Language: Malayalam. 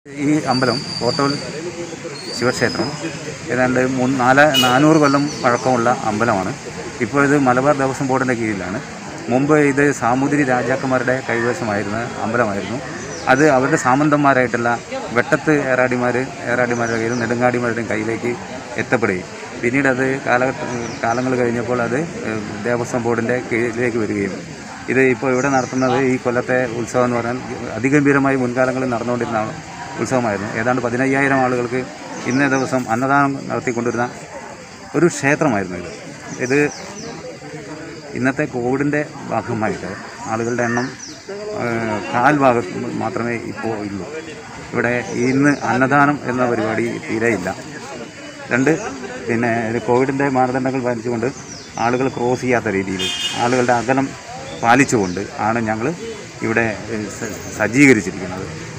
ഈ അമ്പലം കോട്ടൂൽ ശിവക്ഷേത്രം ഏതാണ്ട് മൂന്ന് നാല് നാനൂറ് കൊല്ലം പഴക്കമുള്ള അമ്പലമാണ് ഇപ്പോൾ ഇത് മലബാർ ദേവസ്വം ബോർഡിൻ്റെ കീഴിലാണ് മുമ്പ് ഇത് സാമൂതിരി രാജാക്കന്മാരുടെ കൈവശമായിരുന്ന അമ്പലമായിരുന്നു അത് അവരുടെ സാമന്തന്മാരായിട്ടുള്ള വെട്ടത്ത് ഏറാടിമാർ ഏറാടിമാരുടെ കയ്യിൽ നെടുങ്ങാടിമാരുടെയും കയ്യിലേക്ക് എത്തപ്പെടുകയും പിന്നീട് അത് കാലഘട്ട കാലങ്ങൾ കഴിഞ്ഞപ്പോൾ അത് ഏഹ്, ദേവസ്വം ബോർഡിൻ്റെ കീഴിലേക്ക് വരികയും ഇത് ഇപ്പോൾ ഇവിടെ നടത്തുന്നത് ഈ കൊല്ലത്തെ ഉത്സവം എന്ന് പറഞ്ഞാൽ അതിഗംഭീരമായി മുൻകാലങ്ങളിൽ നടന്നുകൊണ്ടിരുന്ന ഉത്സവമായിരുന്നു ഏതാണ്ട് പതിനയ്യായിരം ആളുകൾക്ക് ഇന്നേ ദിവസം അന്നദാനം നടത്തിക്കൊണ്ടിരുന്ന ഒരു ക്ഷേത്രമായിരുന്നു ഇത് ഇത് ഇന്നത്തെ കോവിഡിൻ്റെ ഭാഗമായിട്ട് ആളുകളുടെ എണ്ണം ഏഹ്, കാൽ ഭാഗത്ത് മാത്രമേ ഇപ്പോൾ ഉള്ളൂ ഇവിടെ ഇന്ന് അന്നദാനം എന്ന പരിപാടി തീരെയില്ല രണ്ട് പിന്നെ ഇത് കോവിഡിൻ്റെ മാനദണ്ഡങ്ങൾ പാലിച്ചുകൊണ്ട് ആളുകൾ ക്രോസ് ചെയ്യാത്ത രീതിയിൽ ആളുകളുടെ അകലം പാലിച്ചുകൊണ്ട് ആണ് ഞങ്ങൾ ഇവിടെ ഏഹ്, സ- സജ്ജീകരിച്ചിരിക്കുന്നത്